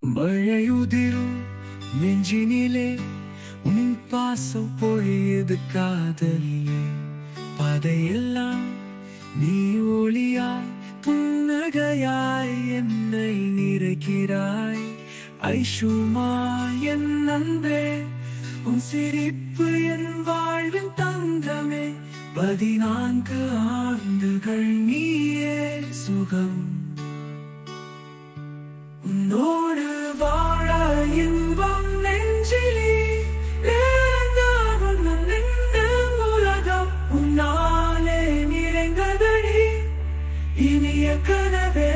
மழையுதிரும் நெஞ்சினிலே உன் பாசம் பொழியது காதலிலே பாதையெல்லாம் நீ ஒளியாய் புன்னகையாய் என்னை நிறைக்கிறாய் ஐஷுமா என் அன்பே உன் சிரிப்பு என் வாழ்வின் தங்கமே பதினான்கு ஆண்டுகள் நீயே சுகம் உன்னோடு வாழ இன்பம் நெஞ்சிலே நான் உன்னை நின்று உலகம் உன்னாலே நிறைந்ததடி இனிய கனவே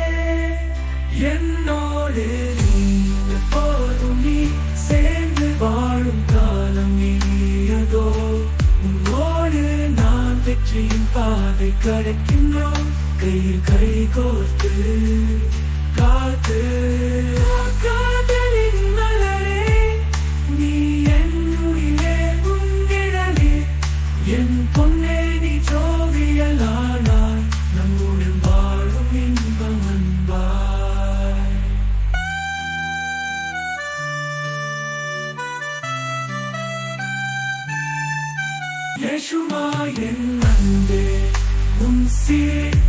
என்னோடு நீ எப்போதும் நீ சேர்ந்து வாழும் காலம் இனியதோ உன்னோடு நான் வெற்றியின் பாதை கடக்கின்றோம் கையில் கை கோர்த்து காத்து காதலின் மலரே நீ என் உயிரே உன் நிழலே என் பொன்னே நீ ஜோவியலானாய் நம்முடன் வாழும் இன்பம் அன்பாய் யேசுமா என் அன்பே உன் சீர்